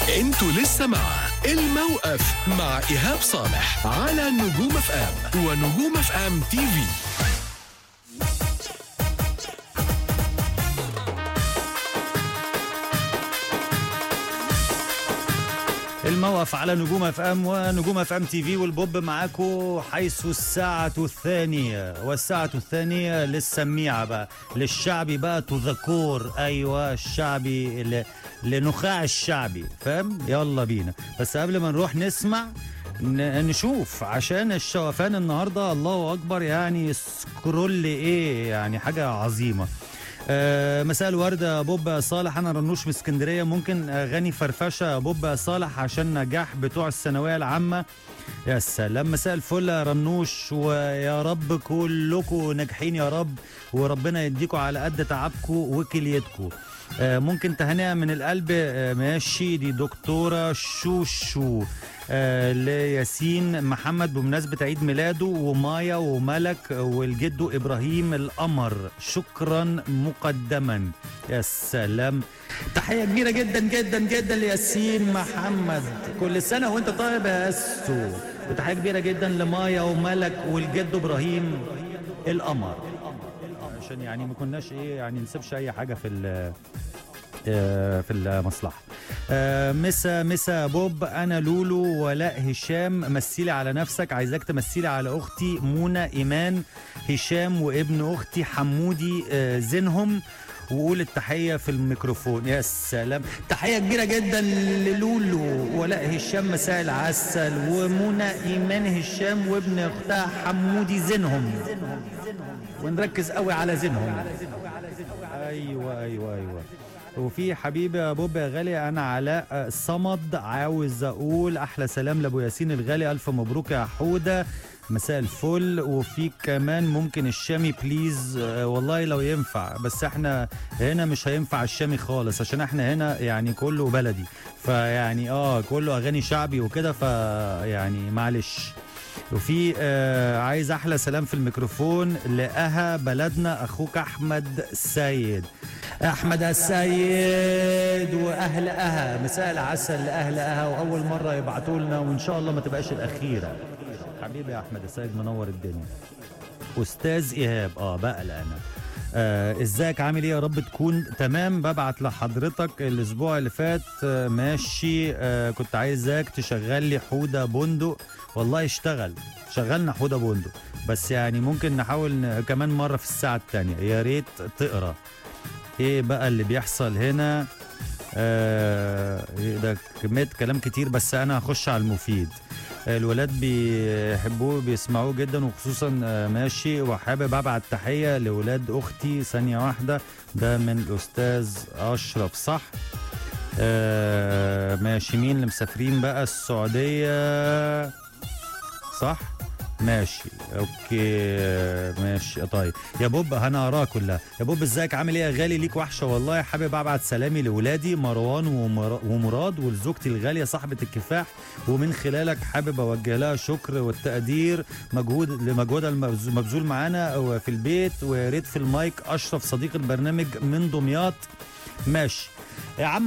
انتوا لسه مع الموقف مع ايهاب صالح على نجوم اف ام ونجوم اف ام تي في الموقف على نجوم اف ام ونجوم اف ام تي في والبوب معاكم حيث الساعة الثانية والساعة الثانية للسميعة بقى للشعبي بقى تذكور ايوه الشعبي ل- لنخاع الشعبي فاهم يلا بينا بس قبل ما نروح نسمع ن- نشوف عشان الشوفان النهارده الله اكبر يعني سكرول ايه يعني حاجه عظيمه آه، مساء الورد يا بوب صالح انا رنوش من اسكندريه ممكن اغاني فرفشه يا بوب صالح عشان نجاح بتوع الثانويه العامه يا سلام مساء الفل يا رنوش ويا رب كلكم ناجحين يا رب وربنا يديكم على قد تعبكم وكليتكم آه، ممكن تهنئه من القلب آه، ماشي دي دكتوره شوشو آه، لياسين محمد بمناسبة عيد ميلاده ومايا وملك والجد إبراهيم القمر شكرا مقدما يا سلام تحية كبيرة جدا جدا جدا لياسين محمد كل سنة وانت طيب يا أسو وتحية كبيرة جدا لمايا وملك والجد إبراهيم القمر عشان يعني ما كناش ايه يعني نسيبش اي حاجة في ال آه، في المصلحه آه، مسا مسا بوب انا لولو ولاء هشام مثلي على نفسك عايزاك تمثلي على اختي منى ايمان هشام وابن اختي حمودي آه، زينهم وقول التحية في الميكروفون يا سلام تحية كبيرة جدا للولو ولاء هشام مساء العسل ومنى إيمان هشام وابن أختها حمودي زينهم ونركز قوي على زينهم ايوه ايوه ايوه وفي حبيبي يا بوب يا غالي انا علاء آه، صمد عاوز اقول احلى سلام لابو ياسين الغالي الف مبروك يا حوده مساء الفل وفي كمان ممكن الشامي بليز آه، والله لو ينفع بس احنا هنا مش هينفع الشامي خالص عشان احنا هنا يعني كله بلدي فيعني اه كله اغاني شعبي وكده فيعني معلش وفي آه عايز احلى سلام في الميكروفون لاها بلدنا اخوك احمد السيد احمد السيد واهل اها مساء العسل لاهل اها واول مره يبعتوا لنا وان شاء الله ما تبقاش الاخيره حبيبي يا احمد السيد منور الدنيا استاذ ايهاب اه بقى لا انا آه ازيك عامل ايه يا رب تكون تمام ببعت لحضرتك الاسبوع اللي فات آه ماشي آه كنت عايزك تشغل لي حوده بندق والله اشتغل شغلنا حوده بندق بس يعني ممكن نحاول ن- كمان مره في الساعه الثانيه يا ريت تقرا ايه بقى اللي بيحصل هنا آه إيه ده كميه كلام كتير بس انا هخش على المفيد الولاد بيحبوه بيسمعوه جدا وخصوصا آه، ماشي وحابب ابعت تحيه لولاد اختي ثانيه واحده ده من الاستاذ اشرف صح آه ماشي مين اللي مسافرين بقى السعوديه صح ماشي اوكي ماشي طيب يا بوب انا اراها كلها يا بوب ازيك عامل ايه يا غالي ليك وحشه والله حابب ابعت سلامي لاولادي مروان ومر... ومراد ولزوجتي الغاليه صاحبه الكفاح ومن خلالك حابب اوجه لها شكر والتقدير مجهود لمجهودها المبذ- المبذول معانا في البيت ويا ريت في المايك اشرف صديق البرنامج من دمياط ماشي يا عم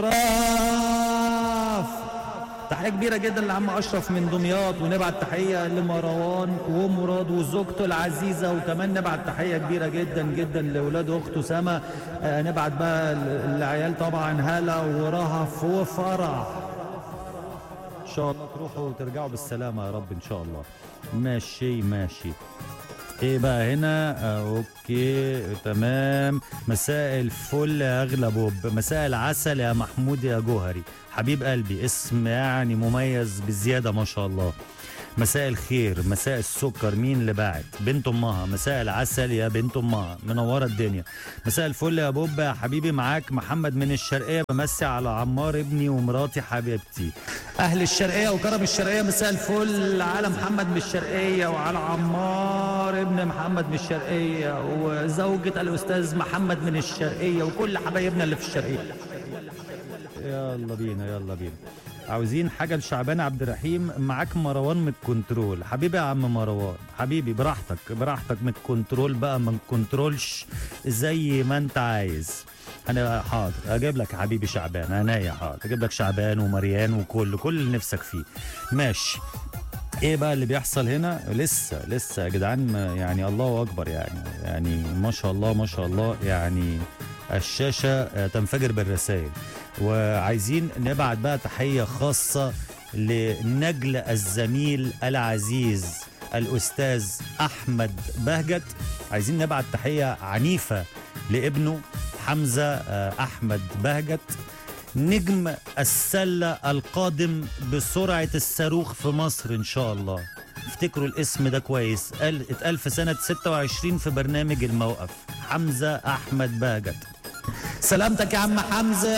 اشرف تحية كبيرة جدا لعم أشرف من دمياط ونبعت تحية لمروان ومراد وزوجته العزيزة وكمان نبعت تحية كبيرة جدا جدا لأولاد أخته سما آه نبعت بقى ل- العيال طبعا هلا ورهف وفرح إن شاء الله تروحوا وترجعوا بالسلامة يا رب إن شاء الله ماشي ماشي ايه بقى هنا آه اوكي تمام مساء الفل يا اغلى بوب مساء العسل يا محمود يا جوهري حبيب قلبي اسم يعني مميز بزياده ما شاء الله مساء الخير مساء السكر مين اللي باعت بنت امها مساء العسل يا بنت امها منوره الدنيا مساء الفل يا بوب يا حبيبي معاك محمد من الشرقيه بمسي على عمار ابني ومراتي حبيبتي اهل الشرقيه وكرم الشرقيه مساء الفل على محمد من الشرقيه وعلى عمار ابن محمد من الشرقيه وزوجة الاستاذ محمد من الشرقيه وكل حبايبنا اللي في الشرقيه يلا بينا يلا بينا عاوزين حاجه لشعبان عبد الرحيم معاك مروان من الكنترول حبيبي يا عم مروان حبيبي براحتك براحتك من الكنترول بقى ما نكنترولش زي ما انت عايز انا حاضر اجيب لك يا حبيبي شعبان انا حاضر اجيب لك شعبان ومريان وكل كل اللي نفسك فيه ماشي ايه بقى اللي بيحصل هنا لسه لسه يا جدعان ما- يعني الله اكبر يعني يعني ما شاء الله ما شاء الله يعني الشاشه آه، تنفجر بالرسائل وعايزين نبعت بقى تحيه خاصه لنجل الزميل العزيز الاستاذ احمد بهجت عايزين نبعت تحيه عنيفه لابنه حمزه آه، احمد بهجت نجم السلة القادم بسرعة الصاروخ في مصر إن شاء الله افتكروا الاسم ده كويس قال اتقال في سنة 26 في برنامج الموقف حمزة أحمد باجت سلامتك يا عم حمزة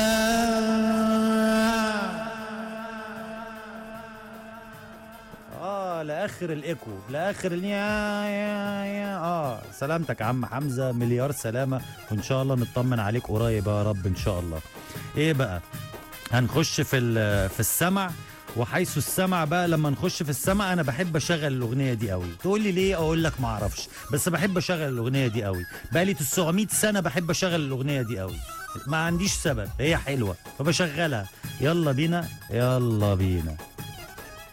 اه لاخر الايكو لاخر ال يا يا يا اه سلامتك يا عم حمزه مليار سلامه وان شاء الله نطمن عليك قريب يا رب ان شاء الله ايه بقى هنخش في ال- في السمع وحيث السمع بقى لما نخش في السمع انا بحب اشغل الاغنيه دي قوي تقول لي ليه اقول لك ما اعرفش بس بحب اشغل الاغنيه دي قوي بقى لي 900 سنه بحب اشغل الاغنيه دي قوي ما عنديش سبب هي حلوه فبشغلها يلا بينا يلا بينا